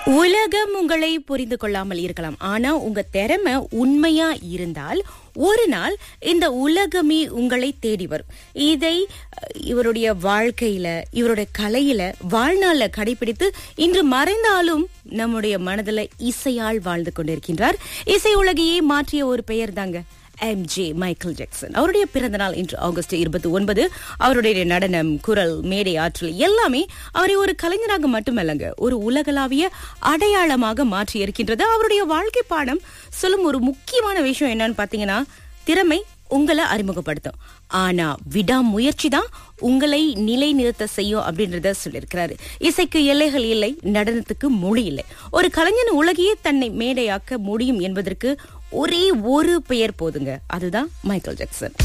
உலகம் உங்களை புரிந்து கொள்ளாமல் இருக்கலாம் ஆனா உங்க திறமை உண்மையா இருந்தால் ஒரு நாள் இந்த உலகமே உங்களை தேடி வரும் இதை அஹ், இவருடைய வாழ்க்கையில இவருடைய கலையில வாழ்நாள்ல கடைபிடித்து இன்று மறைந்தாலும் நம்முடைய மனதுல இசையால் வாழ்ந்து கொண்டிருக்கின்றார் இசை உலகையே மாற்றிய ஒரு பெயர் தாங்க எம் ஜே மைக்கேல் ஜாக்சன் அவருடைய பிறந்த நாள் இன்று ஆகஸ்ட் இருபத்தி ஒன்பது அவருடைய நடனம் குரல் மேடை ஆற்றல் எல்லாமே அவரை ஒரு கலைஞராக மட்டுமல்லங்க ஒரு உலகளாவிய அடையாளமாக மாற்றி இருக்கின்றது அவருடைய வாழ்க்கை பாடம் சொல்லும் ஒரு முக்கியமான விஷயம் என்னன்னு பாத்தீங்கன்னா திறமை உங்களை அறிமுகப்படுத்தும் ஆனா விடாமுயற்சி தான் உங்களை நிலைநிறுத்த செய்யும் அப்படின்றத சொல்லியிருக்கிறாரு இசைக்கு எல்லைகள் இல்லை நடனத்துக்கு மொழி இல்லை ஒரு கலைஞன் உலகையே தன்னை மேடையாக்க முடியும் என்பதற்கு ஒரே ஒரு பெயர் போதுங்க அதுதான் மைக்கேல் ஜாக்சன்